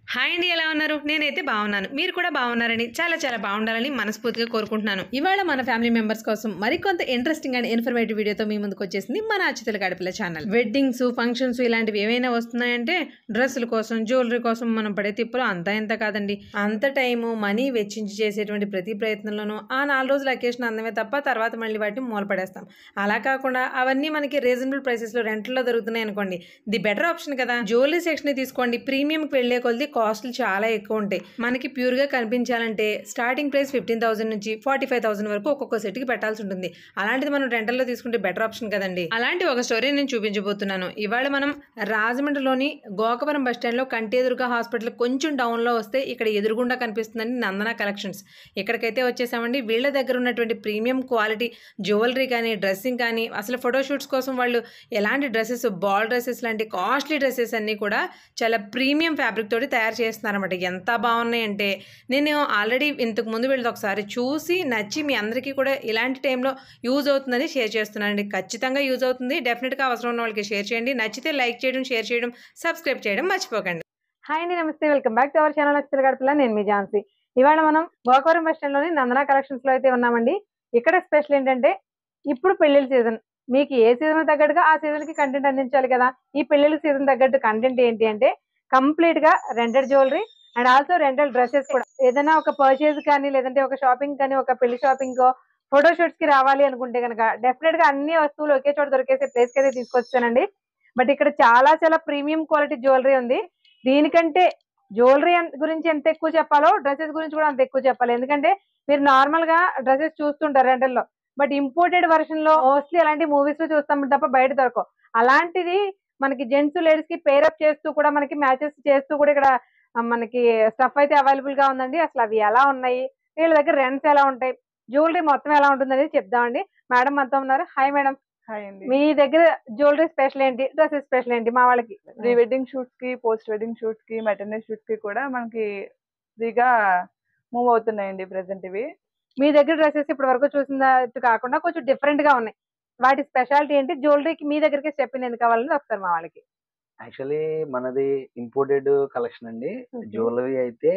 Hi అండి ఎలా ఉన్నారు నేనైతే బాగున్నాను మీరు కూడా బాగున్నారని చాలా చాలా బాగుండాలని మనస్ఫూర్తిగా కోరుకుంటున్నాను ఇవాళ మన ఫ్యామిలీ మెంబర్స్ కోసం మరికొంత ఇంట్రెస్టింగ్ అండ్ ఇన్ఫర్మేటివ్ వీడియోతో మీ ముందుకు వచ్చేసింది మన అచ్చితల గడపల ఛానల్ వెడ్డింగ్స్ ఫంక్షన్స్ ఇలాంటివి ఏమైనా వస్తున్నాయంటే డ్రెస్సుల కోసం జ్యువెలరీ కోసం మనం పడే తిప్పులు అంతా ఎంత కాదండి అంత టైము మనీ వెచ్చించి చేసేటువంటి ప్రతి ప్రయత్నంలోనూ ఆ నాలుగు రోజుల అకేషన్ అందమే తప్ప తర్వాత మళ్ళీ వాటిని మూలపడేస్తాం అలా కాకుండా అవన్నీ మనకి రీజనబుల్ ప్రైసెస్లో రెంట్లో దొరుకుతున్నాయి అనుకోండి ది బెటర్ ఆప్షన్ కదా జ్యువెలరీ సెక్షన్ తీసుకోండి ప్రీమియంకి వెళ్ళే కొద్ది కాస్ట్లు చాలా ఎక్కువ ఉంటాయి మనకి ప్యూర్గా కనిపించాలంటే స్టార్టింగ్ ప్రైస్ ఫిఫ్టీన్ థౌసండ్ నుంచి ఫార్టీ ఫైవ్ థౌసండ్ వరకు ఒక్కొక్క సెట్కి పెట్టాల్సి ఉంటుంది అలాంటిది మనం రెంటల్లో తీసుకుంటే బెటర్ ఆప్షన్ కదండి అలాంటి ఒక స్టోరీ నేను చూపించబోతున్నాను ఇవాళ మనం రాజమండ్రిలోని గోకవరం బస్ స్టాండ్లో కంటేదుర్గ హాస్పిటల్ కొంచెం డౌన్లో వస్తే ఇక్కడ ఎదురుగుండా కనిపిస్తుందండి నందన కలెక్షన్స్ ఇక్కడికైతే వచ్చేసామండి వీళ్ళ దగ్గర ఉన్నటువంటి ప్రీమియం క్వాలిటీ జ్యువెలరీ కానీ డ్రెస్సింగ్ కానీ అసలు ఫోటోషూట్స్ కోసం వాళ్ళు ఎలాంటి డ్రెస్సెస్ బాల్ డ్రెస్సెస్ లాంటి కాస్ట్లీ డ్రెస్సెస్ అన్నీ కూడా చాలా ప్రీమియం ఫ్యాబ్రిక్ తోటి తయారు చేస్తున్నారన్నమాట ఎంత బాగున్నాయంటే నేను ఆల్రెడీ ఇంతకు ముందు వీళ్ళది ఒకసారి చూసి నచ్చి మీ అందరికీ కూడా ఇలాంటి టైంలో యూజ్ అవుతుందని షేర్ చేస్తున్నానండి ఖచ్చితంగా యూజ్ అవుతుంది డెఫినెట్గా అవసరం ఉన్న వాళ్ళకి షేర్ చేయండి నచ్చితే లైక్ చేయడం షేర్ చేయడం సబ్స్క్రైబ్ చేయడం మర్చిపోకండి హాయ్ అండి నమస్తే welcome back to our channel నచ్చిన గడపల నేను మీ ఝాన్సీ ఇవాళ మనం గోకవరం బస్ స్టాండ్ లోని నందన కలెక్షన్స్ లో అయితే ఉన్నామండి ఇక్కడ స్పెషల్ ఏంటంటే ఇప్పుడు పెళ్లిళ్ళ సీజన్ మీకు ఏ సీజన్ తగ్గట్టుగా ఆ సీజన్ కి కంటెంట్ అందించాలి కదా ఈ పెళ్లిళ్ళ సీజన్ తగ్గట్టు కంటెంట్ ఏంటి అంటే కంప్లీట్ గా rented jewellery and also rental dresses కూడా ఏదైనా ఒక పర్చేజ్ కానీ లేదంటే ఒక షాపింగ్ కానీ ఒక పెళ్లి షాపింగ్ ఫోటో షూట్స్ కి రావాలి అనుకుంటే కనుక డెఫినెట్ గా అన్ని వస్తువులు ఒకే చోట దొరికేసే ప్లేస్ కి అయితే తీసుకొచ్చానండి బట్ ఇక్కడ చాలా చాలా ప్రీమియం క్వాలిటీ జ్యువెలరీ ఉంది దీనికంటే జ్యువెలరీ గురించి ఎంత ఎక్కువ చెప్పాలో డ్రెస్సెస్ గురించి కూడా అంత ఎక్కువ చెప్పాలి ఎందుకంటే మీరు నార్మల్ గా డ్రెస్సెస్ చూస్తుంటారు రెంటల్లో బట్ ఇంపోర్టెడ్ వర్షన్ లో మోస్ట్లీ అలాంటి మూవీస్ లో చూస్తాం తప్ప బయట దొరకవు అలాంటిది మనకి జెంట్స్ లేడీస్ కి పేరప్ చేస్తూ కూడా మనకి మ్యాచెస్ చేస్తూ కూడా ఇక్కడ ఆ, మనకి స్టఫ్ అయితే అవైలబుల్ గా ఉందండి అసలు అవి ఎలా ఉన్నాయి వీళ్ళ దగ్గర రెంట్స్ ఎలా ఉంటాయి జ్యువెలరీ మొత్తం ఎలా ఉంటుంది అనేది చెప్దామండి మేడం మొత్తం ఉన్నారు హాయ్ మేడం హాయ్ అండి మీ దగ్గర జ్యువెలరీ స్పెషల్ ఏంటి డ్రెస్సెస్ స్పెషల్ ఏంటి మా వాళ్ళకి ప్రీ వెడ్డింగ్ షూట్స్ కి పోస్ట్ వెడ్డింగ్ షూట్స్ కి మెటర్నల్ షూట్స్ కి కూడా మనకి ఫ్రీగా మూవ్ అవుతున్నాయండి ప్రెసెంట్ ఇవి మీ దగ్గర డ్రెస్సెస్ ఇప్పటి వరకు చూసినట్టు కాకుండా కొంచెం డిఫరెంట్ గా ఉన్నాయి వాటి స్పెషాలిటీ ఏంటి జ్యువెలరీకి మీ దగ్గరికి చెప్పింది ఎందుకు కావాలని వస్తారు మా వాళ్ళకి యాక్చువల్లీ మనది ఇంపోర్టెడ్ కలెక్షన్ అండి Okay. జ్యువెలరీ అయితే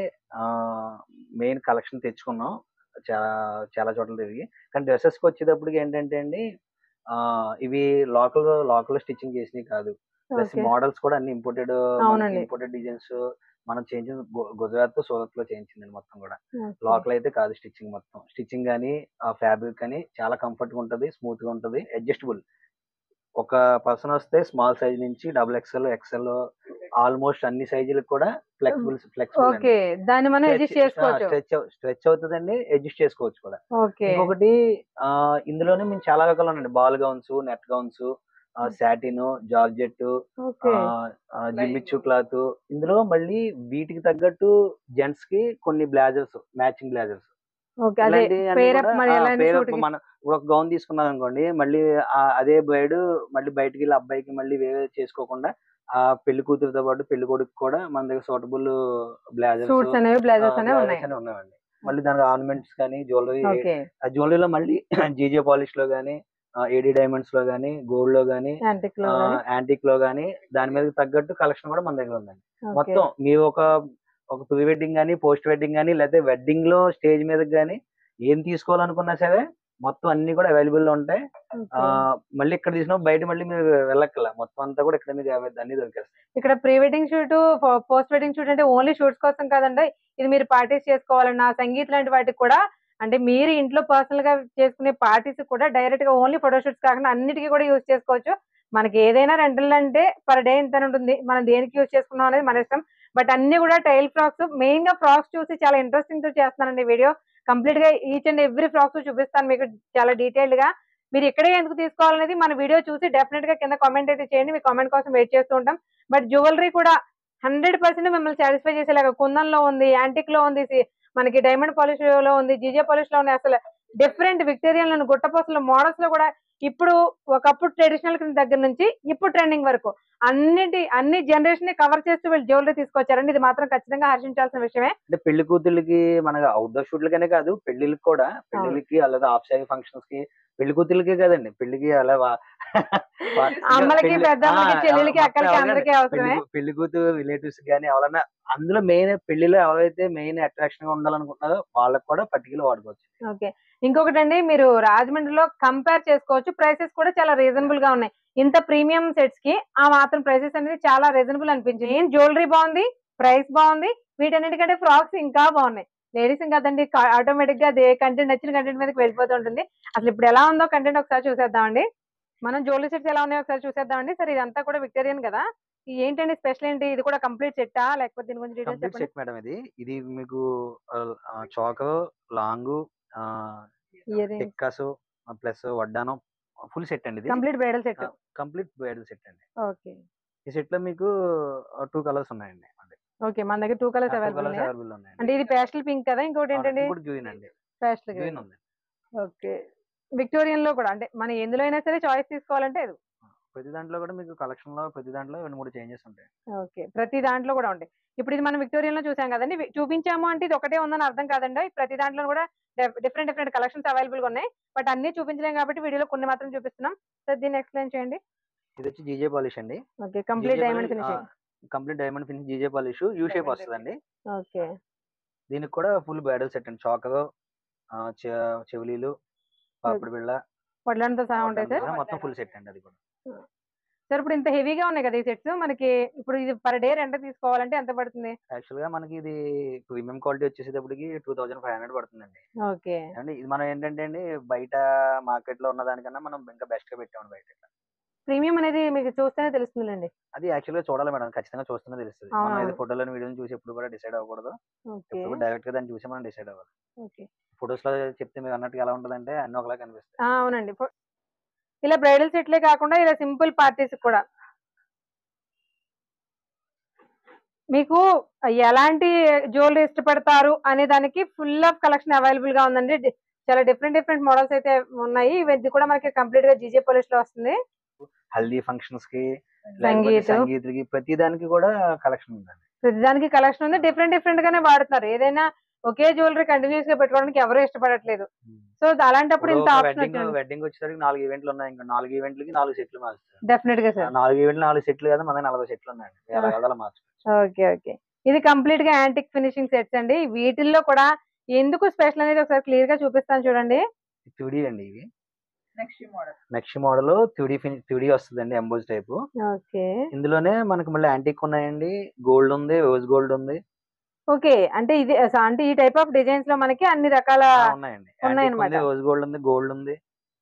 మెయిన్ కలెక్షన్ తెచ్చుకున్నాం చాలా చాలా చోట్ల తిరిగి కానీ డ్రెస్సెస్ కి వచ్చేటప్పటికి ఏంటంటే అండి ఆ, ఇవి లోకల్ లోకల్ స్టిచ్చింగ్ చేసినవి కాదు ప్లస్ Okay. మోడల్స్ కూడా అన్ని ఇంపోర్టెడ్ అవునండి. ఇంపోర్టెడ్ డిజైన్స్ మనం చేయించిన గు- గుజరాత్ సూరత్ లో చేయించిందండి మొత్తం కూడా Okay. లోకల్ అయితే కాదు స్టిచ్చింగ్ మొత్తం స్టిచ్చింగ్ కానీ ఆ ఫ్యాబ్రిక్ కానీ చాలా కంఫర్ట్ గా ఉంటది స్మూత్ గా ఉంటది అడ్జస్టబుల్ ఒక పర్సన్ వస్తే స్మాల్ సైజ్ నుంచి డబుల్ ఎక్స్ఎల్ ఎక్స్ఎల్ ఆల్మోస్ట్ అన్ని సైజులకు కూడా ఫ్లెక్సిబుల్ ఫ్లెక్సిబుల్ ఓకే దాన్ని మనం అడ్జస్ట్ చేసుకోవచ్చు స్ట్రెచ్ స్ట్రెచ్ అవుతుందండి అడ్జస్ట్ చేసుకోవచ్చు కూడా ఓకే ఇంకొకటి ఆ, ఇందులోనే మేము చాలా రకాలు ఉన్నాయండి ball gowns net gowns satin georgette okay జిమ్మిచ్చు క్లాత్ ఇందులో మళ్ళీ వీటికి తగ్గట్టు జెంట్స్ కి కొన్ని బ్లాజర్స్ మ్యాచింగ్ బ్లాజర్స్ ఓకే అదే పేరప్ మరి ఎలా మన ఇప్పుడు ఒక గౌన్ తీసుకున్నాం అనుకోండి మళ్ళీ ఆ- అదే బ్రైడ్ మళ్ళీ బయటికి వెళ్ళి అబ్బాయికి మళ్ళీ వేరే చేసుకోకుండా ఆ పెళ్లి కూతురుతో పాటు పెళ్లి కొడుకు కూడా మన దగ్గర సూటబుల్ బ్లాజర్స్ సూట్స్ అనేవి బ్లేజర్స్ అనేవి ఉన్నాయి ఉన్నాయండి మళ్ళీ దానికి ఆర్నమెంట్స్ కానీ జ్యువెలరీ ఓకే ఆ జ్యువెలరీలో మళ్ళీ జీజే పాలిష్ లో గానీ ఏడీ డైమండ్స్ లో గానీ గోల్డ్ లో గానీ యాంటిక్ లో యాంటిక్ లో గానీ దాని మీద తగ్గట్టు కలెక్షన్ కూడా మన దగ్గర ఉందండి ఓకే మొత్తం మీరు ఒక ఒక ప్రీ వెడ్డింగ్ గానీ పోస్ట్ వెడ్డింగ్ గానీ లేకపోతే వెడ్డింగ్ లో స్టేజ్ మీద గానీ ఏం తీసుకోవాలనుకున్నా సరే మొత్తం అన్ని కూడా అవైలబుల్ లో ఉంటాయి ఆ, మళ్ళీ ఇక్కడ తీసిన బయట మళ్ళీ మీరు వెళ్ళక్కల మొత్తం అంతా కూడా ఇక్కడ మీకు అవై- అన్ని దొరికేస్తాయి ఇక్కడ pre wedding shoot post wedding shoot అంటే ఓన్లీ షూట్స్ కోసం కాదండి ఇది మీరు పార్టీస్ చేసుకోవాలన్నా సంగీత్ లాంటి వాటికి కూడా అంటే మీరు ఇంట్లో పర్సనల్ గా చేసుకునే పార్టీస్ కూడా డైరెక్ట్ గా ఓన్లీ ఫోటో షూట్స్ కాకుండా అన్నిటికీ కూడా యూజ్ చేసుకోవచ్చు మనకి ఏదైనా రెంటల్ అంటే పర్ డే ఎంత ఉంటుంది మనం దేనికి యూజ్ చేసుకున్నాం అనేది మన ఇష్టం బట్ అన్ని కూడా టైల్ ఫ్రాక్స్ మెయిన్ గా ఫ్రాక్స్ చూసి చాలా ఇంట్రెస్టింగ్ తో చేస్తున్నానండి వీడియో కంప్లీట్ గా ఈచ్ అండ్ ఎవ్రీ ఫ్రాక్స్ చూపిస్తాను మీకు చాలా డీటెయిల్డ్ గా మీరు ఇక్కడే ఎందుకు తీసుకోవాలనేది మన వీడియో చూసి డెఫినెట్ గా కింద కామెంట్ అయితే చేయండి మీ కామెంట్ కోసం వెయిట్ చేస్తూ ఉంటాం బట్ జ్యువెలరీ కూడా హండ్రెడ్ పర్సెంట్ మిమ్మల్ని సాటిస్ఫై చేసేలాగా కుందన్ లో ఉంది యాంటిక్ లో ఉంది సి- మనకి డైమండ్ పాలిష్ లో ఉంది జీజే పాలిష్ లో ఉంది అసలు డిఫరెంట్ విక్టోరియన్ లోని గుట్టపోసల మోడల్స్ లో కూడా ఇప్పుడు ఒకప్పుడు ట్రెడిషనల్ దగ్గర నుంచి ఇప్పుడు ట్రెండింగ్ వరకు అన్నిటి అన్ని జనరేషన్ ని కవర్ చేస్తూ వీళ్ళు జ్యువెలరీ తీసుకొచ్చారండి ఇది మాత్రం ఖచ్చితంగా హర్షించాల్సిన విషయమే అంటే పెళ్లి కూతుర్లకి మన అవుట్డోర్ షూట్లకనే కాదు పెళ్లిళ్ళకి కూడా పెళ్లిళ్ళకి అలాగే ఆఫ్ సారీ ఫంక్షన్స్ కి పెళ్లి కూతుర్లకే కదండి పెళ్లికి అలా వా- వా- అమ్మలకి పెళ్లి- పెద్దమ్మలకి ఆ, చెల్లెలకి మొత్తం అక్కలకి ఎవరికైనా అందరికీ అవసరమే పెళ్లి కూ- పెళ్లి కూతురు రిలేటివ్స్ కానీ ఎవరైనా అందులో మెయిన్ పెళ్లిలో ఎవరైతే మెయిన్ అట్రాక్షన్ గా ఉండాలనుకుంటున్నారో వాళ్ళకి కూడా పర్టికులర్ వాడుకోవచ్చు ఓకే ఇంకొకటి అండి మీరు రాజమండ్రిలో కంపేర్ చేసుకోవచ్చు ప్రైసెస్ కూడా చాలా రీజనబుల్ గా ఉన్నాయి ఇంత ప్రీమియం సెట్స్ కి ఆ మాత్రం ప్రైసెస్ అనేది చాలా రీజనబుల్ అనిపించింది ఏం జ్యువెలరీ బాగుంది ప్రైస్ బాగుంది వీటన్నిటికంటే ఫ్రాక్స్ ఇంకా బాగున్నాయి లేడీస్ కదండి ఆటోమేటిక్ గా అదే కంటెంట్ నచ్చిన కంటెంట్ మీదకి వెళ్ళిపోతూ ఉంటుంది అసలు ఇప్పుడు ఎలా ఉందో కంటెంట్ ఒకసారి చూసేద్దామండి మనం జ్యువెలరీ సెట్స్ ఎలా ఉన్నాయో ఒకసారి చూసేద్దామండి సరే ఇదంతా కూడా విక్టోరియన్ కదా ఈ ఏంటండి స్పెషల్ ఏంటి ఇది కూడా కంప్లీట్ సెట్టా లేకపోతే దీని గురించి డీటెయిల్స్ కంప్లీట్ చెప్పండి సెట్ మేడం ఇది ఇది మీకు చాక్ లాంగ్ ఇయర్ రింగ్స్ టిక్కాస్ ప్లస్ వడ్డానం ఫుల్ సెట్ అండి ఇది complete bridal set complete bridal set అండి ఓకే ఈ సెట్ లో మీకు టూ కలర్స్ ఉన్నాయండి ఓకే మన దగ్గర two colours two available colours ఉన్నాయా అవైలబుల్ ఉన్నాయండి అంటే ఇది పేస్టల్ పింక్ కదా ఇంకోటి ఏంటండి ఇంకోటి గ్రీన్ అండి పేస్టల్ గ్రీన్ ఉంది ఓకే విక్టోరియన్ లో కూడా అంటే మన ఎందులో అయినా సరే చాయిస్ తీసుకోవాలంటే ఇది ప్రతి దాంట్లో కూడా మీకు కలెక్షన్ లో ప్రతి దాంట్లో రెండు మూడు చేంజెస్ ఉంటాయి ఓకే ప్రతి దాంట్లో కూడా ఉంటాయి ఇప్పుడు ఇది మనం విక్టోరియన్ లో చూసాం కదండి వి- చూపించాము అంటే ఇది ఒకటే ఉందని అర్థం కాదండి ప్రతి దాంట్లో కూడా డిఫరెంట్ డిఫరెంట్ కలెక్షన్స్ అవైలబుల్ గా ఉన్నాయి బట్ అన్ని చూపించలేం కాబట్టి వీడియోలో కొన్ని మాత్రం చూపిస్తున్నాం సార్ దీన్ని ఎక్స్ప్లెయిన్ చేయండి ఇది వచ్చి జీజే పాలిష్ అండి okay complete diamond finishing complete diamond finish GJ polish U shape వస్తుందండి ఓకే దీనికి కూడా ఫుల్ బ్రైడల్ సెట్ అండి చాకర్ చెవులీలు పాపిడి బిళ్ళ వడ్లంతో సహా ఉంటాయి సార్ వడ్డానం మొత్తం ఫుల్ సెట్ అండి అది కూడా సార్ ఇప్పుడు ఇంత హెవీగా ఉన్నాయి కదా ఈ సెట్స్ మనకి ఇప్పుడు ఇది పర్ డే రెంట్ తీసుకోవాలంటే ఎంత పడుతుంది యాక్చువల్ గా మనకి ఇది ప్రీమియం క్వాలిటీ వచ్చేసేటప్పటికి టూ థౌసండ్ ఫైవ్ హండ్రెడ్ పడుతుందండి ఓకే అండి ఇది మనం ఏంటంటే అండి బయట మార్కెట్ లో ఉన్న దానికన్నా మనం ఇంకా బెస్ట్ గా పెట్టామండి బయట ఇట్లా. ప్రీమియం అనేది మీకు చూస్తేనే తెలుస్తుందండి అది యాక్చువల్ గా చూడాలి మేడం ఖచ్చితంగా చూస్తేనే తెలుస్తుంది మనం అవునవును. ఏదో ఫోటోలను వీడియోని చూసి ఎప్పుడు కూడా డిసైడ్ అవ్వకూడదు ఓకే ఎప్పుడు డైరెక్ట్ గా దాన్ని చూసి మనం డిసైడ్ అవ్వాలి ఓకే ఫొటోస్ లో చెప్తే మీరు అన్నట్టుగా ఎలా ఉంటుందంటే అన్ని ఒకలా కనిపిస్తాయి ఆ, అవునండి ఫో- ఇలా బ్రైడల్ సెట్లే కాకుండా ఇలా సింపుల్ పార్టీస్ కూడా మీకు ఎలాంటి జ్యువెలరీ ఇష్టపడతారు అనే దానికి ఫుల్ ఆఫ్ కలెక్షన్ అవైలబుల్ గా ఉందండి డి- చాలా డిఫరెంట్ డిఫరెంట్ మోడల్స్ అయితే ఉన్నాయి ఇది కూడా మనకి కంప్లీట్ గా జీజే పోలీస్ లో వస్తుంది హల్దీ ఫంక్షన్స్ కి సంగీత్. లేకపోతే సంగీత్కి ప్రతి దానికి కూడా కలెక్షన్ ఉందండి ప్రతిదానికి కలెక్షన్ ఉంది డిఫరెంట్ డిఫరెంట్ గానే వాడుతున్నారు ఏదైనా ఒకే జ్యువెలరీ కంటిన్యూస్ గా పెట్టుకోవడానికి ఎవరు ఇష్టపడట్లేదు సో అలాంటప్పుడు ఇంత ఆప్షన్ వెడ్డింగ్ వచ్చింది వెడ్డింగ్ వచ్చేసరికి నాలుగు ఈవెంట్లు ఉన్నాయి ఇంకా నాలుగు ఈవెంట్లకి నాలుగు సెట్లు మార్చుతారు డెఫినెట్ గా సార్ నాలుగు ఈవెంట్లు నాలుగు సెట్లు కదా మన నలభై సెట్లు ఉన్నాయండి వేల కథలు మార్చు ఓకే ఓకే ఇది కంప్లీట్ గా యాంటిక్ ఫినిషింగ్ సెట్స్ అండి వీటిల్లో కూడా ఎందుకు స్పెషల్ అనేది ఒకసారి క్లియర్ గా చూపిస్తాను చూడండి త్యూడీ అండి ఇవి నెక్స్ట్ మోడల్ నెక్స్ట్ మోడల్ త్యూడీ త్యూడీ వస్తుందండి ఎంబోజ్ టైప్ ఓకే ఇందులోనే మనకి మళ్ళీ యాంటిక్ ఉన్నాయండి గోల్డ్ ఉంది రోజ్ గోల్డ్ ఉంది ఓకే అంటే ఇది అస- అంటే ఈ టైప్ ఆఫ్ డిజైన్స్ లో మనకి అన్ని రకాల ఆ, ఉన్నాయండి ఉన్నాయన్నమాట. రోజ్ గోల్డ్ ఉంది గోల్డ్ ఉంది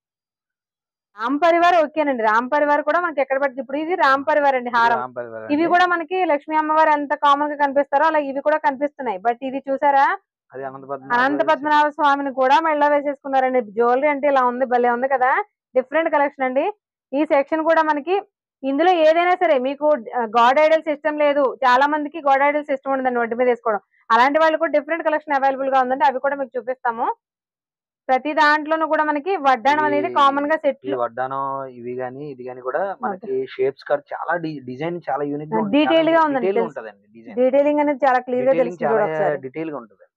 రామ్ పరివార్ ఓకేనండి రామ్ పరివార్ కూడా మనకి ఎక్కడ పడుతుంది ఇప్పుడు ఇది రామ్ పరివార్ అండి హారం రామ్ పరివార్ ఇవి అండి. కూడా మనకి లక్ష్మీ అమ్మవారు ఎంత కామన్ గా కనిపిస్తారో అలా ఇవి కూడా కనిపిస్తున్నాయి బట్ ఇది చూసారా అది అనంత అనంత పద్మనాభ స్వామిని కూడా మెళ్ళ వేసేసుకున్నారండి జ్యువెలరీ అంటే ఇలా ఉంది భలే ఉంది కదా డిఫరెంట్ కలెక్షన్ అండి ఈ సెక్షన్ కూడా మనకి ఇందులో ఏదైనా సరే మీకు గాడ్ ఐడల్ సిస్టమ్ లేదు చాలా మందికి గాడ్ ఐడల్ సిస్టమ్ ఉందండి ఒంటి మీద వేసుకోవడం అలాంటి వాళ్ళు కూడా డిఫరెంట్ కలెక్షన్ అవైలబుల్ గా ఉందండి అవి కూడా మీకు చూపిస్తాము ప్రతి దాంట్లోనూ కూడా మనకి వడ్డాణం అనేది ఈ- కామన్ గా ఈ సెట్లు వడ్డానం ఇవి గాని ఇది గాని కూడా మనకి షేప్స్ కట్ చాలా డిజైన్ చాలా యూనిక్ Detail గా ఉందండి, తెలుసు. ఉంటదండి డిజైన్ డీటెయిలింగ్ అనేది చాలా క్లియర్ గా డీటెయిలింగ్ తెలుస్తుంది చాలా చూడు ఒకసారి డీటెయిల్ గా ఉంటుంది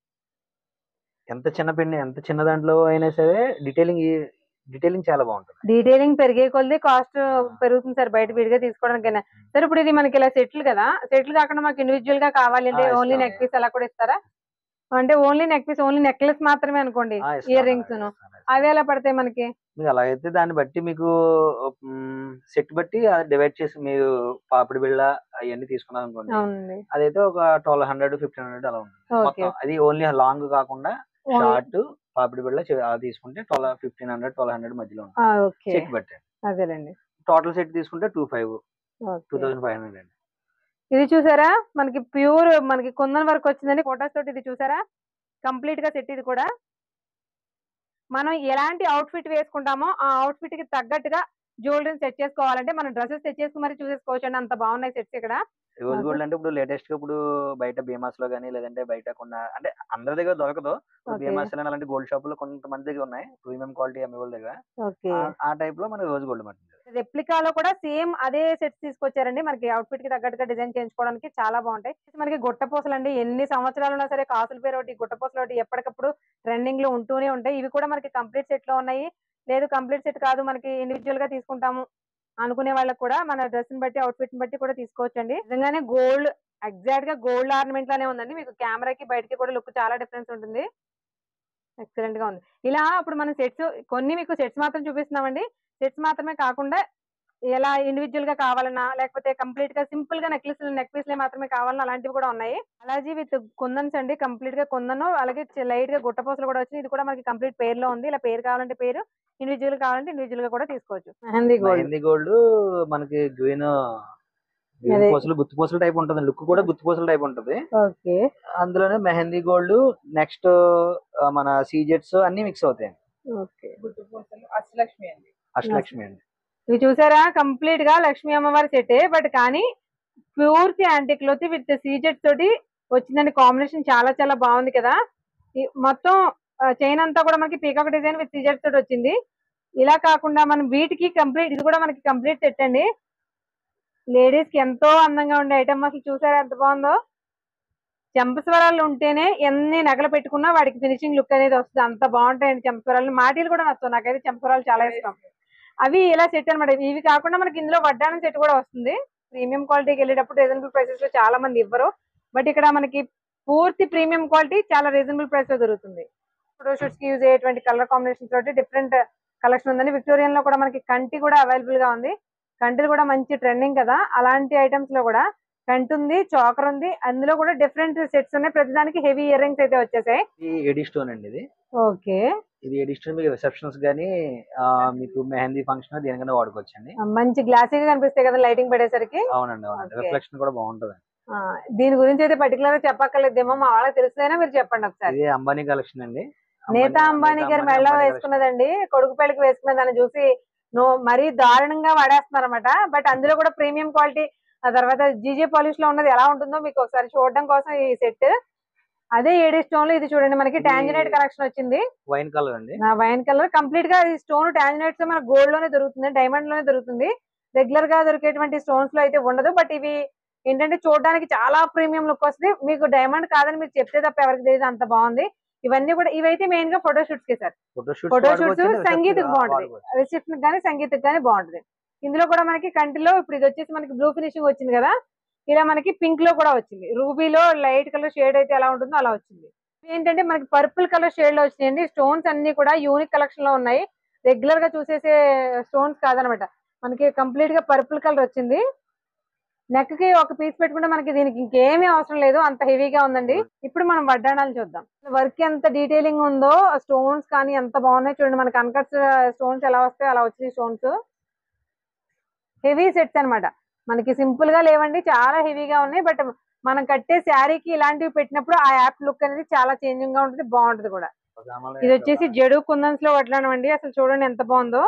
ఎంత చిన్న పెన్ ఎంత చిన్న దాంట్లో అయినా సరే డీటెయిలింగ్ డీటెయిలింగ్ చాలా బాగుంటుంది డీటెయిలింగ్ పెరిగే కొలది కాస్ట్ పెరుగుతుంది సార్ బయట విడిగా తీసుకోవడానికైనా సార్ ఇప్పుడు ఇది మనకి ఇలా సెట్లు కదా సెట్లు కాకుండా మాకు ఇండివిజువల్ గా కావాలి అంటే ఆ, ఓన్లీ ఇస్తాం. నెక్ పీస్ అలా కూడా ఇస్తారా అంటే only neck piece only necklace మాత్రమే అనుకోండి ఆ, ఇస్తాను, ఇయర్ రింగ్స్ ఇస్తాను, ఇస్తాను. అవి ఎలా పడతాయి మనకి మీకు అలాగైతే దాన్ని బట్టి మీకు సెట్ బట్టి డివైడ్ చేసి మీరు పాపిడి బిళ్ళ అవన్నీ తీసుకున్నారు అనుకోండి అవునండి అదైతే ఒక ట్వెల్వ్ హండ్రెడ్ ఫిఫ్టీన్ హండ్రెడ్ అలా ఉంటుంది ఓకే మొత్తం అది ఓన్లీ లాంగ్ కాకుండా షార్ట్ పాపిడి బిళ్ళ చె- అది తీసుకుంటే twelve fifteen hundred twelve hundred మధ్యలో ఉంటుంది ఓకే సెట్ బట్టి అదేలేండి టోటల్ సెట్ తీసుకుంటే two five two okay thousand five hundred అండి ఇది చూసారా మనకి ప్యూర్ మనకి కుందన్ వర్క్ వచ్చిందండి ఫోటోస్ తోటి ఇది చూసారా కంప్లీట్ గా సెట్ ఇది కూడా మనం ఎలాంటి అవుట్ఫిట్ వేసుకుంటామో ఆ అవుట్ఫిట్ కి తగ్గట్టుగా జ్యువెలరీ సెట్ చేసుకోవాలంటే మనం డ్రెస్సెస్ సెట్ చేసుకుని మరి చూసేసుకోవచ్చు అండి అంత బాగున్నాయి సెట్స్ ఇక్కడ రోజ్ నాకు- గోల్డ్ అంటే ఇప్పుడు లేటెస్ట్ గా ఇప్పుడు బయట బీమాస్ లో గానీ లేదంటే బయట కొన్న అంటే అందరి దగ్గర దొరకదు ఇప్పుడు ఓకే బీమాస్ లో అలాంటి గోల్డ్ షాప్ లో కొంతమంది దగ్గర ఉన్నాయి ప్రీమియం క్వాలిటీ అమ్మే వాళ్ళ దగ్గర ఓకే ఆ- ఆ టైప్ లో మనకి రోజ్ గోల్డ్ మాట రెప్లికాలో కూడా సేమ్ అదే సెట్స్ తీసుకొచ్చారండి మనకి అవుట్ఫిట్ కి తగ్గట్టుగా డిజైన్ చేయించుకోవడానికి చాలా బాగుంటాయి మనకి గుట్టపూసలు అండి ఎన్ని సంవత్సరాలు ఉన్నా సరే కాసుల పేరు ఒకటి గుట్టపూసలు ఒకటి ఎప్పటికప్పుడు ట్రెండింగ్ లో ఉంటూనే ఉంటాయి ఇవి కూడా మనకి కంప్లీట్ సెట్ లో ఉన్నాయి లేదు కంప్లీట్ సెట్ కాదు మనకి ఇండివిజువల్ గా తీసుకుంటాము అనుకునే వాళ్ళకి కూడా మన డ్రెస్ ని బట్టి అవుట్ఫిట్ ని బట్టి కూడా తీసుకోవచ్చండి నిజంగానే గోల్డ్ ఎగ్జాక్ట్ గా గోల్డ్ ఆర్నమెంట్ లానే ఉందండి మీకు కెమెరాకి బయటకి కూడా లుక్ చాలా డిఫరెన్స్ ఉంటుంది ఎక్సలెంట్ గా ఉంది ఇలా ఇప్పుడు మనం సెట్స్ కొన్ని మీకు సెట్స్ మాత్రం చూపిస్తున్నామండి సెట్స్ మాత్రమే కాకుండా ఎలా ఇండివిజువల్ గా కావాలన్నా లేకపోతే కంప్లీట్ గా సింపుల్ గా నెక్లెస్ నెక్ పీస్ మాత్రమే కావాలన్నా అలాంటివి కూడా ఉన్నాయి అలాగే విత్ కుందన్స్ అండి కంప్లీట్ గా కుందను అలాగే లైట్ గా గుట్టపోసలు కూడా వచ్చింది ఇది కూడా మనకి కంప్లీట్ పేర్ లో ఉంది ఇలా పేరు కావాలంటే పేరు ఇండివిజువల్ కావాలంటే ఇండివిజువల్ గా కూడా తీసుకోవచ్చు మెహందీ గోల్డ్ మెహందీ గోల్డ్ మనకి గ్రీన్ అదే. పూసలు గుత్తి పూసలు టైప్ ఉంటుంది లుక్ కూడా గుత్తి పూసల టైప్ ఉంటుంది ఓకే అందులోనే మెహందీ గోల్డ్ నెక్స్ట్ మన సీజెట్స్ అన్ని మిక్స్ అవుతాయి ఓకే గుర్తు పూసలు అష్టలక్ష్మి అండి అష్టలక్ష్మి అండి ఇవి చూసారా కంప్లీట్ గా లక్ష్మీ అమ్మవారి సెట్ బట్ కానీ ప్యూర్తి యాంటిక్ లోతి విత్ సీజెట్ తోటి వచ్చిందండి కాంబినేషన్ చాలా చాలా బాగుంది కదా ఈ మొత్తం చైన్ అంతా కూడా మనకి పీకాక్ డిజైన్ విత్ సీజెట్ తోటి వచ్చింది ఇలా కాకుండా మనం వీటికి కంప్లీట్ ఇది కూడా మనకి కంప్లీట్ సెట్ అండి లేడీస్ కి ఎంతో అందంగా ఉండే ఐటమ్ అసలు చూసారా ఎంత బాగుందో చెంపస్వరాలు ఉంటేనే ఎన్ని నగలు పెట్టుకున్నా వాడికి ఫినిషింగ్ లుక్ అనేది వస్తుంది అంత బాగుంటాయండి చెంపస్వరాలు మాటీలు కూడా నచ్చుతాయి నాకైతే చెంపస్వరాలు చాలా ఇష్టం అవి ఇలా సెట్ అన్నమాట ఇవి కాకుండా మనకి ఇందులో వడ్డానం సెట్ కూడా వస్తుంది ప్రీమియం క్వాలిటీకి వెళ్ళేటప్పుడు రీజనబుల్ ప్రైసెస్ లో చాలా మంది ఇవ్వరు బట్ ఇక్కడ మనకి పూర్తి ప్రీమియం క్వాలిటీ చాలా రీజనబుల్ ప్రైస్ లో దొరుకుతుంది ఫోటో షూట్స్ కి యూజ్ అయ్యేటువంటి కలర్ కాంబినేషన్ తోటి డిఫరెంట్ కలెక్షన్ ఉందండి విక్టోరియన్ లో కూడా మనకి కంటి కూడా అవైలబుల్ గా ఉంది కంటిలు కూడా మంచి ట్రెండింగ్ కదా అలాంటి ఐటమ్స్ లో కూడా కంటి ఉంది చాకర్ ఉంది అందులో కూడా డిఫరెంట్ సెట్స్ ఉన్నాయి ప్రతిదానికి హెవీ ఇయర్ రింగ్స్ అయితే వచ్చేసాయి ఇది ఎడి స్టోన్ అండి ఇది ఓకే ఇది ఎడి స్టోన్ మీకు రిసెప్షన్స్ గానీ ఆ, మీకు మెహందీ ఫంక్షన్ దేనికైనా వాడుకోవచ్చు అండి మంచి గ్లాసీగా కనిపిస్తాయి కదా లైటింగ్ పడేసరికి అవునండి అవునండి Okay. రిఫ్లెక్షన్ కూడా బాగుంటది ఆ, దీని గురించి అయితే పర్టికులర్ గా చెప్పక్కర్లేదేమో మా వాళ్ళకి తెలుస్తుందైనా మీరు చెప్పండి ఒకసారి ఇది అంబానీ కలెక్షన్ అండి నేతా అంబానీ గారి మెళ్ళ వేసుకున్నదండి కొడుకు పెళ్లికి వేసుకున్న దాన్ని చూసి నో మరీ దారుణంగా వాడేస్తున్నారు అనమాట బట్ అందులో కూడా ప్రీమియం క్వాలిటీ ఆ తర్వాత జీజే పాలిష్ లో ఉన్నది ఎలా ఉంటుందో మీకు ఒకసారి చూడడం కోసం ఈ సెట్ అదే ఏడి స్టోన్ లో ఇది చూడండి మనకి ఇది- టాంజినైట్ కలెక్షన్ వచ్చింది వైన్ కలర్ అండి నా వైన్ కలర్ కంప్లీట్ గా ఈ స్టోన్ టాంజినైట్స్ మన గోల్డ్ లోనే దొరుకుతుంది డైమండ్ లోనే దొరుకుతుంది రెగ్యులర్ గా దొరికేటువంటి స్టోన్స్ లో అయితే ఉండదు బట్ ఇవి ఏంటంటే చూడడానికి చాలా ప్రీమియం లుక్ వస్తుంది మీకు డైమండ్ కాదని మీరు చెప్తే తప్ప ఎవరికి తెలియదు అంత బాగుంది ఇవన్నీ కూడా ఇవైతే మెయిన్ గా ఫోటో షూట్స్ కి సార్ ఫోటో Photo shoots సంగీత్కి బాగుంటది. రిసెప్షన్ కానీ సంగీతకు కానీ బాగుంటది ఇందులో కూడా మనకి కంటిలో ఇప్పుడు ఇది వచ్చేసి మనకి బ్లూ ఫినిషింగ్ వచ్చింది కదా ఇలా మనకి పింక్ లో కూడా వచ్చింది రూబీలో లైట్ కలర్ షేడ్ అయితే ఎలా ఉంటుందో అలా వచ్చింది ఏంటంటే మనకి పర్పుల్ కలర్ షేడ్ లో వచ్చినాయండి స్టోన్స్ అన్ని కూడా యూనిక్ కలెక్షన్ లో ఉన్నాయి రెగ్యులర్ గా చూసేసే స్టోన్స్ కాదనమాట మనకి కంప్లీట్ గా పర్పుల్ కలర్ వచ్చింది నెక్ కి ఒక పీస్ పెట్టుకుంటే మనకి దీనికి ఇంకేమీ అవసరం లేదు అంత హెవీగా ఉందండి ఇప్పుడు మనం వడ్డాణాలు చూద్దాం వర్క్ ఎంత డీటెయిలింగ్ ఉందో స్టోన్స్ కానీ ఎంత బాగున్నాయి చూడండి మనకి అన్కట్స్ స్టోన్స్ ఎలా వస్తాయి అలా వచ్చినాయి స్టోన్స్ హెవీ సెట్స్ అన్నమాట మనకి సింపుల్ గా లేవండి చాలా హెవీగా ఉన్నాయి బట్ మనం కట్టే శారీకి ఇలాంటివి పెట్టినప్పుడు ఆ యాప్ లుక్ అనేది చాలా చేంజింగ్ గా ఉంటుంది బాగుంటుంది కూడా ఇది వచ్చేసి జడు కుందన్స్ లో వడ్లానం అసలు చూడండి ఎంత బాగుందో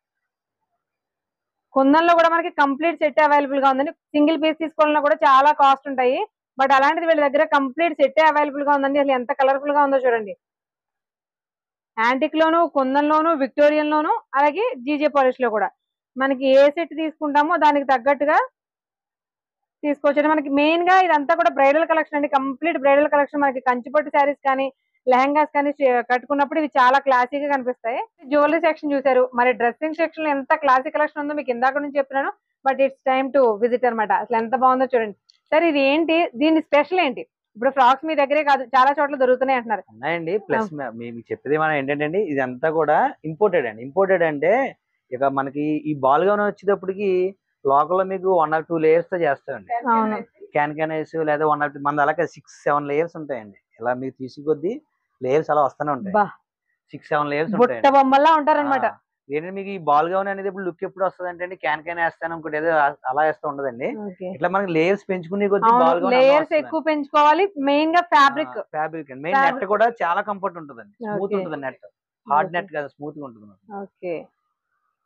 కుందన్లో కూడా మనకి కంప్లీట్ సెట్ అవైలబుల్ గా ఉందండి సింగిల్ పీస్ తీసుకోవాలన్నా కూడా చాలా కాస్ట్ ఉంటాయి బట్ అలాంటిది వీళ్ళ దగ్గర కంప్లీట్ సెట్ అవైలబుల్ గా ఉందండి అసలు ఎంత కలర్ఫుల్ గా ఉందో చూడండి యాంటిక్ లోను కుందన్ లోను విక్టోరియన్ లోను అలాగే జీజే పాలిష్ లో కూడా మనకి ఏ సెట్ తీసుకుంటామో దానికి తగ్గట్టుగా తీసుకోవచ్చు మనకి మెయిన్ గా ఇదంతా కూడా బ్రైడల్ కలెక్షన్ అండి కంప్లీట్ బ్రైడల్ కలెక్షన్ మనకి కంచిపట్టు శారీస్ కానీ లెహంగాస్ కానీ చే- కట్టుకున్నప్పుడు ఇవి చాలా క్లాసీగా కనిపిస్తాయి జ్యువెలరీ సెక్షన్ చూసారు మరి డ్రెస్సింగ్ సెక్షన్ లో ఎంత క్లాసిక్ కలెక్షన్ ఉందో మీకు ఇందాక నుంచి చెప్తున్నాను but it's time to visit అన్నమాట అసలు ఎంత బాగుందో చూడండి సార్ ఇది ఏంటి దీని స్పెషల్ ఏంటి ఇప్పుడు ఫ్రాక్స్ మీ దగ్గరే కాదు చాలా చోట్ల దొరుకుతున్నాయి అంటున్నారు ఉన్నాయండి ప్లస్ మీకు చెప్పేది మనం ఏంటంటే ఇదంతా కూడా ఇంపోర్టెడ్ అండి ఇంపోర్టెడ్ అంటే ఇక మనకి ఈ బాల్ గా వచ్చేటప్పటికి లోకల్ లో మీకు వన్ ఆర్ టూ లేయర్స్ తో చేస్తామండి అవును. క్యాన్ క్యాన్ వేసి లేదా వన్ ఆర్ మన అలాగే సిక్స్ సెవెన్ లేయర్స్ ఉంటాయండి ఇలా మీరు తీసుకొద్ది లేయర్స్ అలా వస్తూనే ఉంటాయి బా సిక్స్ సెవెన్ లేయర్స్ బుట్ట ఉంటాయండి బొమ్మల్లా ఉంటారన్నమాట ఆ, ఏంటంటే మీకు ఈ బాల్ గౌన్ అనేది ఇప్పుడు లుక్ ఎప్పుడు వస్తుంది అంటే క్యాన్ క్యాన్ వేస్తాను ఇంకోటి ఏదో అలా వేస్తూ ఉండదండి ఓకే ఇట్లా మనకి లేయర్స్ పెంచుకునే కొద్ది బాల్ అవును గౌన్ లేయర్స్ ఎక్కువ పెంచుకోవాలి మెయిన్ గా ఫ్యాబ్రిక్ ఫ్యాబ్రిక్ అండి మెయిన్ Fabric. నెట్ కూడా చాలా కంఫర్ట్ ఉంటుందండి స్మూత్ Okay. ఉంటుంది నెట్ హార్డ్ Okay. నెట్ కదా స్మూత్ గా ఉంటుంది ఓకే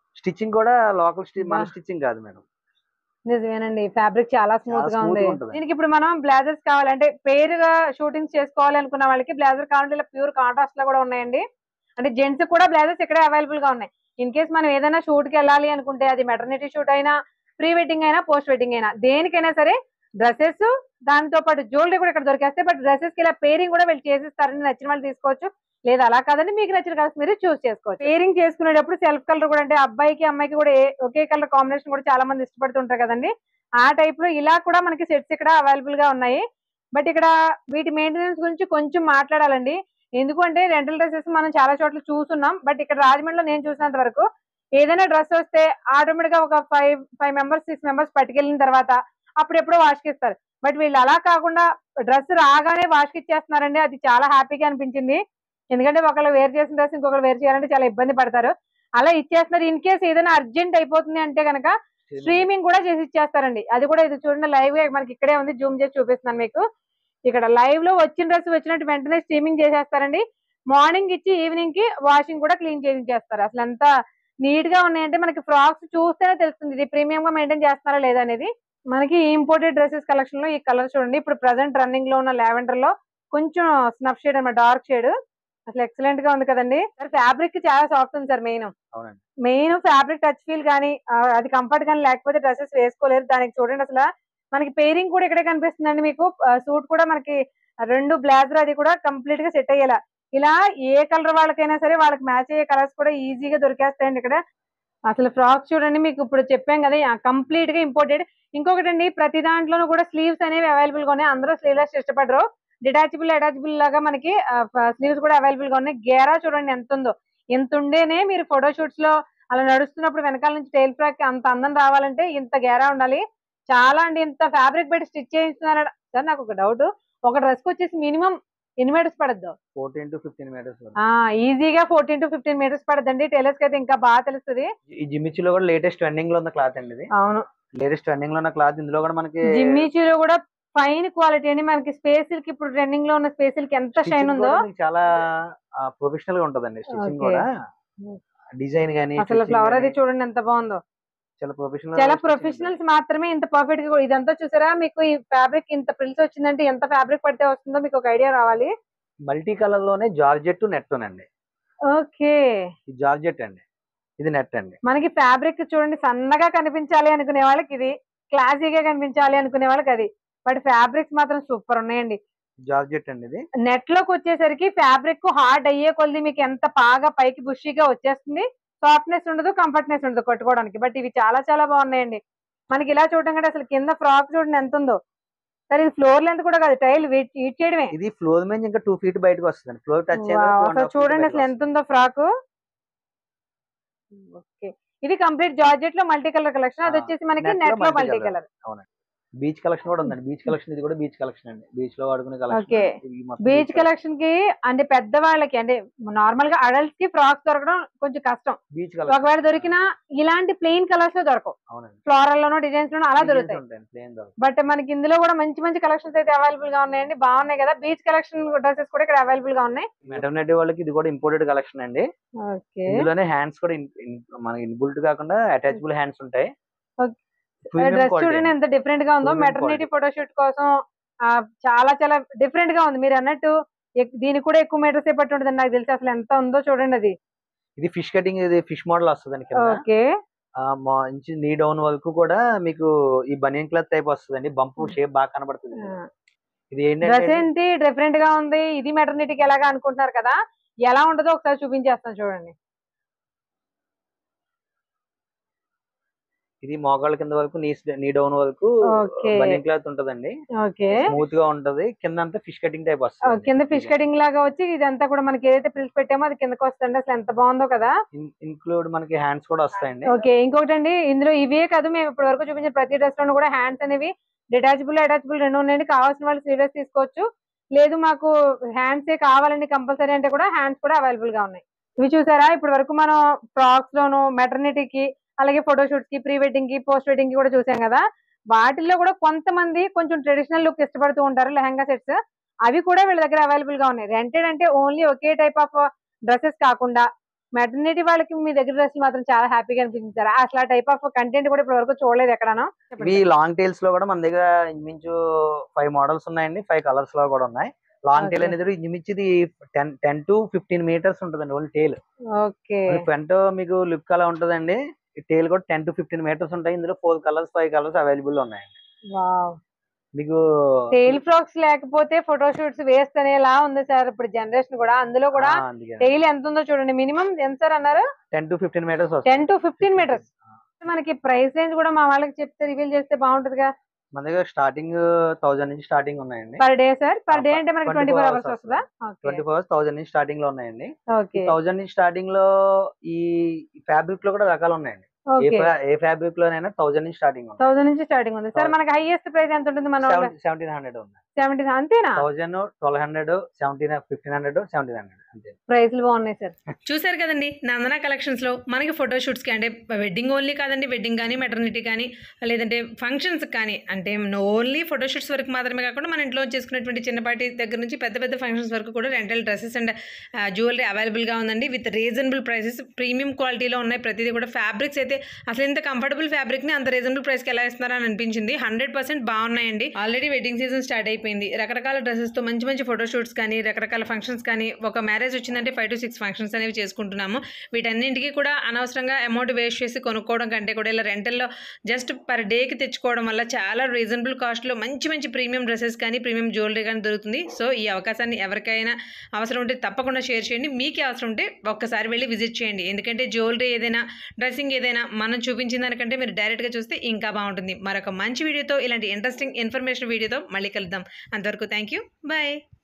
స్టిచ్చింగ్ కూడా లోకల్ మన బా. స్టిచ్చింగ్ కాదు మేడం నిజమేనండి ఫ్యాబ్రిక్ చాలా స్మూత్ గా smooth ఉంది గా ఉంటది. దీనికి ఇప్పుడు మనం బ్లేజర్స్ కావాలంటే పేరుగా షూటింగ్స్ చేసుకోవాలి అనుకున్న వాళ్ళకి బ్లేజర్ కావాలంటే ఇలా ప్యూర్ కాంట్రాస్ట్ లో కూడా ఉన్నాయండి అంటే జెంట్స్ కూడా బ్లేజర్స్ ఇక్కడే అవైలబుల్ గా ఉన్నాయి ఇన్ కేస్ మనం ఏదైనా షూట్ కి వెళ్ళాలి అనుకుంటే అది మెటర్నిటీ షూట్ అయినా ప్రీ వెడ్డింగ్ అయినా పోస్ట్ వెడ్డింగ్ అయినా దేనికైనా సరే డ్రెస్సెస్ దానితో పాటు జ్యువెలరీ కూడా ఇక్కడ దొరికేస్తాయి బట్ డ్రెస్సెస్ కి ఇలా పేరింగ్ కూడా వీళ్ళు చేసిస్తారని నచ్చిన వాళ్ళు తీసుకోవచ్చు లేదా అలా కాదండి మీకు నచ్చిన కలర్స్ మీరు చూస్ చేసుకోవచ్చు పేరింగ్ చేసుకునేటప్పుడు సెల్ఫ్ కలర్ కూడా అంటే అబ్బాయికి అమ్మాయికి కూడా ఏ- ఒకే కలర్ కాంబినేషన్ కూడా చాలా మంది ఇష్టపడుతుంటారు కదండి ఆ టైప్ లో ఇలా కూడా మనకి సెట్స్ ఇక్కడ అవైలబుల్ గా ఉన్నాయి బట్ ఇక్కడ వీటి మెయింటెనెన్స్ గురించి కొంచెం మాట్లాడాలండి ఎందుకంటే రెంటల్ డ్రెస్సెస్ మనం చాలా చోట్ల చూస్తున్నాం బట్ ఇక్కడ రాజమండ్రిలో నేను చూసినంత వరకు ఏదైనా డ్రెస్ వస్తే ఆటోమేటిక్ గా ఒక five five members six members పట్టుకెళ్ళిన తర్వాత అప్పుడెప్పుడో వాష్ కి ఇస్తారు బట్ వీళ్ళు అలా కాకుండా డ్రెస్ రాగానే వాష్ కి ఇచ్చేస్తున్నారండి అది చాలా హ్యాపీగా అనిపించింది ఎందుకంటే ఒకళ్ళు వేర్ చేసిన డ్రెస్ ఇంకొకరు వేర్ చేయాలంటే చాలా ఇబ్బంది పడతారు అలా ఇచ్చేస్తున్నారు ఇన్ కేస్ ఏదైనా అర్జెంట్ అయిపోతుంది అంటే కనుక స్ట్రీమింగ్ కూడా చేసి ఇచ్చేస్తారండి అది కూడా ఇది చూడండి లైవ్ గా మనకి ఇక్కడే ఉంది జూమ్ చేసి చూపిస్తున్నాను మీకు ఇక్కడ లైవ్ లో వచ్చిన డ్రెస్ వచ్చినట్టు వెంటనే స్ట్రీమింగ్ చేసేస్తారండి మార్నింగ్ ఇచ్చి ఈవినింగ్ కి వాషింగ్ కూడా క్లీన్ చేసేస్తారు అసలు ఎంత నీట్ గా ఉన్నాయంటే మనకి ఫ్రాక్స్ చూస్తేనే తెలుస్తుంది ఇది ప్రీమియం గా మెయింటైన్ చేస్తున్నారా లేదా అనేది మనకి ఇంపోర్టెడ్ డ్రెస్సెస్ కలెక్షన్ లో ఈ కలర్ చూడండి ఇప్పుడు ప్రజెంట్ రన్నింగ్ లో ఉన్న లావెండర్ లో కొంచెం స్నఫ్ షేడ్ అన్నమాట డార్క్ షేడ్ అసలు ఎక్సలెంట్ గా ఉంది కదండి ఫ్యాబ్రిక్ చాలా సాఫ్ట్ ఉంది సార్ మెయిన్ అవునండి మెయిన్ ఫ్యాబ్రిక్ టచ్ ఫీల్ కానీ ఆ, అది కంఫర్ట్ కానీ లేకపోతే డ్రెస్సెస్ వేసుకోలేరు దానికి చూడండి అసలు మనకి పేరింగ్ కూడా ఇక్కడే కనిపిస్తుందండి మీకు సూట్ కూడా మనకి రెండు బ్లేజర్ అది కూడా కంప్లీట్ గా సెట్ అయ్యేలా ఇలా ఏ కలర్ వాళ్ళకైనా సరే వాళ్ళకి మ్యాచ్ అయ్యే కలర్స్ కూడా ఈజీగా దొరికేస్తాయండి ఇక్కడ అసలు ఫ్రాక్స్ చూడండి మీకు ఇప్పుడు చెప్పాం కదా కంప్లీట్ గా ఇంపోర్టెడ్ ఇంకొకటి అండి ప్రతి దాంట్లోనూ కూడా స్లీవ్స్ అనేవి అవైలబుల్ గా ఉన్నాయి అందరూ స్లీవ్లెస్ ఇష్టపడరు డిటాచబుల్ అటాచబుల్ లాగా మనకి స్లీవ్స్ కూడా అవైలబుల్ గా ఉన్నాయి గేరా చూడండి ఎంత ఉందో ఇంత ఉండేనే మీరు ఫోటో షూట్స్ లో అలా నడుస్తున్నప్పుడు వెనకాల నుంచి టైల్ ఫ్రాక్ అంత అందం రావాలంటే ఇంత గేరా ఉండాలి చాలా అండి ఇంత ఫ్యాబ్రిక్ పెట్టి స్టిచ్ చేయిస్తున్నారు సార్ నాకు ఒక డౌట్ ఒక డ్రెస్ కి వచ్చేసి మినిమం ఎన్ని మీటర్స్ పడద్దు ఫోర్టీన్ టు ఫిఫ్టీన్ మీటర్స్ ఆ ఈజీగా ఫోర్టీన్ టు ఫిఫ్టీన్ మీటర్స్ పడద్దండి టైలర్స్ కి అయితే ఇంకా బాగా తెలుస్తుంది ఈ జిమ్మిచ్చిలో కూడా లేటెస్ట్ ట్రెండింగ్ లో ఉన్న క్లాత్ అండి ఇది అవును లేటెస్ట్ ట్రెండింగ్ లో ఉన్న క్లాత్ ఇందులో కూడా మనకి జిమ్మిచీలో కూడా ఫైన్ క్వాలిటీ అండి మనకి స్పేసిల్ కి ఇప్పుడు ట్రెండింగ్ లో ఉన్న స్పేసిల్ కి ఎంత stitching షైన్ ఉందో కూడా మీకు చాలా ప్రొఫెషనల్ గా ఉంటదండి స్టిచ్చింగ్ Okay. కూడా డిజైన్ గానీ అసలు stitching ఫ్లవర్ అది గానీ చూడండి ఎంత బాగుందో చాలా ప్రొఫెషనల్ చాలా ప్రొఫెషనల్స్ మాత్రమే ఇంత పర్ఫెక్ట్ గా ఇదంతా చూసారా మీకు ఈ ఫ్యాబ్రిక్ ఇంత ప్రిల్స్ వచ్చిందంటే ఎంత ఫ్యాబ్రిక్ పడితే వస్తుందో మీకు ఒక ఐడియా రావాలి మల్టీ కలర్ లోనే జార్జెట్ నెట్ అండి ఓకే ఇది జార్జెట్ అండి ఇది నెట్ అండి మనకి ఫ్యాబ్రిక్ చూడండి సన్నగా కనిపించాలి అనుకునే వాళ్ళకి ఇది క్లాసీగా కనిపించాలి అనుకునే వాళ్ళకి అది బట్ ఫ్యాబ్రిక్స్ మాత్రం సూపర్ ఉన్నాయండి జార్జెట్ అండి ఇది నెట్ లోకి వచ్చేసరికి ఫ్యాబ్రిక్ హార్డ్ అయ్యే కొద్ది మీకు ఎంత బాగా పైకి బుషీగా వచ్చేస్తుంది సాఫ్ట్నెస్ ఉండదు కంఫర్ట్నెస్ ఉండదు కొట్టుకోవడానికి బట్ ఇవి చాలా చాలా బాగున్నాయండి మనకి ఇలా చూడటం కంటే అసలు కింద ఫ్రాక్ చూడండి ఎంత ఉందో సరే ఇది ఫ్లోర్ లెంత్ కూడా కాదు టైల్ హీట్ చేయడమే ఇది ఫ్లోర్ మీద ఇంకా టూ ఫీట్ బయటకు వస్తుంది ఫ్లోర్ టచ్ వావ్, అసలు చూడండి అసలు ఎంత ఉందో ఫ్రాక్ ఓకే ఇది కంప్లీట్ జార్జెట్ లో మల్టీ కలర్ కలెక్షన్ అది ఆ, వచ్చేసి మనకి net లో నెట్ లో multi multi colour. Colour beach collection కూడా ఉందండి బీచ్ కలెక్షన్ ఇది కూడా బీచ్ కలెక్షన్ అండి బీచ్ లో వాడుకునే Okay. కలెక్షన్ బీచ్ కలెక్షన్ కి అంటే పెద్దవాళ్ళకి అంటే నార్మల్ గా అడల్ట్స్ కి ఫ్రాక్స్ దొరకడం కొంచెం కష్టం బీచ్ కలెక్షన్ ఒకవేళ దొరికినా ఇలాంటి ప్లెయిన్ కలర్స్ లో దొరకవు అవునండి ఫ్లోరల్ లోనో డిజైన్స్ లోనో అలా దొరుకుతాయి ప్లేన్ బట్ మనకి ఇందులో కూడా మంచి మంచి కలెక్షన్స్ అయితే అవైలబుల్ గా ఉన్నాయండి బాగున్నాయి కదా బీచ్ కలెక్షన్ డ్రెస్సెస్ కూడా ఇక్కడ అవైలబుల్ గా ఉన్నాయి మెటర్నిటీ వాళ్ళకి ఇది కూడా ఇంపోర్టెడ్ కలెక్షన్ అండి ఓకే ఇందులోనే హ్యాండ్స్ కూడా in- in- మనకి ఇన్బుల్ట్ కాకుండా అటాచబుల్ హ్యాండ్స్ ఉంటాయి Okay. Premium డ్రెస్ quality చూడండి అండి. ఎంత డిఫరెంట్ గా ఉందో Premium మెటర్నిటీ quality. ఫోటోషూట్ కోసం ఆ, చాలా చాలా డిఫరెంట్ గా ఉంది మీరు అన్నట్టు ఎక్- దీనికి కూడా ఎక్కువ మీటర్స్ ఏ పట్టి ఉంటుంది నాకు తెలిసి అసలు ఎంత ఉందో చూడండి అది ఇది ఫిష్ కటింగ్ ఇది ఫిష్ మోడల్ వస్తుంది కింద ఓకే ఆ, మంచి నీ డౌన్ వరకు కూడా మీకు ఈ బనియన్ క్లాత్ టైప్ వస్తుందండి బంపు షేప్ బాగా కనబడుతుంది ఇది డ్రెస్ ఏంటంటే ఏంటి డిఫరెంట్ గా ఉంది ఇది మెటర్నిటీకి ఎలాగా అనుకుంటున్నారు కదా ఎలా ఉంటుందో ఒకసారి చూపించేస్తాను చూడండి ఇది మోకాళ్ళ కింద వరకు నీ నీ డౌన్ వరకు Okay. బనియన్ క్లాత్ ఉంటదండి ఓకే స్మూత్ గా ఉంటది కింద అంతా ఫిష్ కటింగ్ టైప్ ఆ, వస్తుంది కింద ఫిష్ కటింగ్ లాగా వచ్చి ఇదంతా కూడా మనకి ఏదైతే ప్రిల్స్ పెట్టామో అది కిందకి వస్తుంది అసలు ఎంత బాగుందో కదా ఇన్క్లూడ్ మనకి హ్యాండ్స్ కూడా వస్తాయండి ఓకే ఇంకొకటి అండి ఇందులో ఇవే కాదు మేము ఇప్పటి వరకు చూపించిన ప్రతి డ్రెస్ లోనూ కూడా హ్యాండ్స్ అనేవి డిటాచబుల్ అటాచబుల్ రెండు ఉన్నాయండి కావాల్సిన వాళ్ళు స్లీవ్లెస్ తీసుకోవచ్చు లేదు మాకు హ్యాండ్స్ ఏ కావాలండి కంపల్సరీ అంటే కూడా హ్యాండ్స్ కూడా అవైలబుల్ గా ఉన్నాయి ఇవి చూసారా ఇప్పటి వరకు మనం ఫ్రాక్స్ లోను మెటర్నిటీకి అలాగే ఫోటోషూట్స్ కి ప్రీ వెడ్డింగ్ కి పోస్ట్ వెడ్డింగ్ కి కూడా చూసాం కదా వాటిల్లో కూడా కొంతమంది కొంచెం ట్రెడిషనల్ లుక్ ఇష్టపడుతూ ఉంటారు లెహంగా సెట్స్ అవి కూడా వీళ్ళ దగ్గర అవైలబుల్ గా ఉన్నాయి రెంటెడ్ అంటే ఓన్లీ ఒకే టైప్ ఆఫ్ డ్రెస్సెస్ కాకుండా మెటర్నిటీ వాళ్ళకి మీ దగ్గర డ్రెస్సులు మాత్రం చాలా హ్యాపీగా అనిపించింది సార్ అసలు ఆ టైప్ ఆఫ్ కంటెంట్ కూడా ఇప్పటి వరకు చూడలేదు ఎక్కడాను ఇవి లాంగ్ టైల్స్ లో కూడా మన దగ్గర ఇంచుమించు ఫైవ్ మోడల్స్ ఉన్నాయండి ఫైవ్ కలర్స్ లో కూడా ఉన్నాయి లాంగ్ టైల్ Okay. అనేది ఇంచుమించు ఇది ten ten to fifteen metres ఉంటుందండి ఓన్లీ టైల్ ఓకే ఫ్రంట్ మీకు లుక్ అలా ఉంటుందండి టైల్ కూడా టెన్ టు ఫిఫ్టీన్ మీటర్స్ ఉంటాయి ఇందులో four colours five colours available ఉన్నాయండి వావ్ మీకు టైల్ ఫ్రాక్స్ లేకపోతే ఫోటో షూట్స్ వేస్తేనేలా ఉంది సార్ ఇప్పుడు జనరేషన్ కూడా అందులో కూడా టైల్ ఎంత ఉందో చూడండి మినిమం ఎంత సార్ అన్నారు ten to fifteen metres ten to fifteen metres మనకి ప్రైస్ రేంజ్ కూడా మా వాళ్ళకి చెప్తే రివీల్ చేస్తే బాగుంటుందిగా మన దగ్గర స్టార్టింగ్ థౌసండ్ నుంచి స్టార్టింగ్ ఉన్నాయండి per day sir per day అంటే మనకి 24 ట్వంటీ ఫోర్ hours అవర్స్ వస్తుందా ట్వంటీ ఫోర్ అవర్స్ థౌసండ్ నుంచి స్టార్టింగ్ లో ఉన్నాయండి ఓకే థౌసండ్ నుంచి స్టార్టింగ్ లో ఈ ఫ్యాబ్రిక్ లో కూడా రకాలు ఉన్నాయండి ఏ ఓకే fa- ఏ ఫ్యాబ్రిక్ లోనైనా థౌసండ్ నుంచి స్టార్టింగ్ ఉంది థౌసండ్ నుంచి స్టార్టింగ్ ఉంది సార్ మనకి హైయెస్ట్ ప్రైస్ ఎంత ఉంటుంది మన సెవెంటీన్ హండ్రెడ్ ఉంది సెవెంటీ అంతేనా thousand twelve hundred seventeen fifteen hundred seventeen hundred అంతే ప్రైస్లు బాగున్నాయి సార్ చూసారు కదండి నందన కలెక్షన్స్ లో మనకి ఫోటోషూట్స్కి అంటే వెడ్డింగ్ ఓన్లీ కాదండి వెడ్డింగ్ కానీ మెటర్నిటీ కానీ లేదంటే ఫంక్షన్స్ కానీ అంటే ఓన్లీ ఫోటోషూట్స్ వరకు మాత్రమే కాకుండా మన ఇంట్లో చేసుకునేటువంటి చిన్నపాటి దగ్గర నుంచి పెద్ద పెద్ద ఫంక్షన్స్ వరకు కూడా రెంటల్ డ్రెస్సెస్ అండ్ జ్యువెలరీ అవైలబుల్గా ఉందండి విత్ రీజనబుల్ ప్రైసెస్ ప్రీమియం క్వాలిటీలో ఉన్నాయి ప్రతిదీ కూడా ఫ్యాబ్రిక్స్ అయితే అసలు ఇంత కంఫర్టబుల్ ఫ్యాబ్రిక్ని అంత రీజనబుల్ ప్రైస్కి ఎలా ఇస్తున్నారని అనిపించింది హండ్రెడ్ పర్సెంట్ బాగున్నాయండి ఆల్రెడీ వెడ్డింగ్ సీజన్ స్టార్ట్ అయిపోయింది రకరకాల డ్రెస్సెస్తో మంచి మంచి ఫోటోషూట్స్ కానీ రకరకాల ఫంక్షన్స్ కానీ ఒక మ్యారేజ్ వచ్చిందంటే ఫైవ్ టు సిక్స్ ఫంక్షన్స్ అనేవి చేసుకుంటున్నాము వీటన్నింటికి కూడా అనవసరంగా అమౌంట్ వేస్ట్ చేసి కొనుక్కోవడం కంటే కూడా ఇలా రెంటల్లో జస్ట్ పర్ డేకి తెచ్చుకోవడం వల్ల చాలా రీజనబుల్ కాస్ట్లో మంచి మంచి ప్రీమియం డ్రెస్సెస్ కానీ ప్రీమియం జ్యువెలరీ కానీ దొరుకుతుంది సో ఈ అవకాశాన్ని ఎవరికైనా అవసరం ఉంటే తప్పకుండా షేర్ చేయండి మీకే అవసరం ఉంటే ఒక్కసారి వెళ్ళి విజిట్ చేయండి ఎందుకంటే జ్యువెలరీ ఏదైనా డ్రెస్సింగ్ ఏదైనా మనం చూపించిన దానికంటే మీరు డైరెక్ట్గా చూస్తే ఇంకా బాగుంటుంది మరొక మంచి వీడియోతో ఇలాంటి ఇంట్రెస్టింగ్ ఇన్ఫర్మేషన్ వీడియోతో మళ్ళీ కలుద్దాం అంతవరకు థ్యాంక్ యూ బాయ్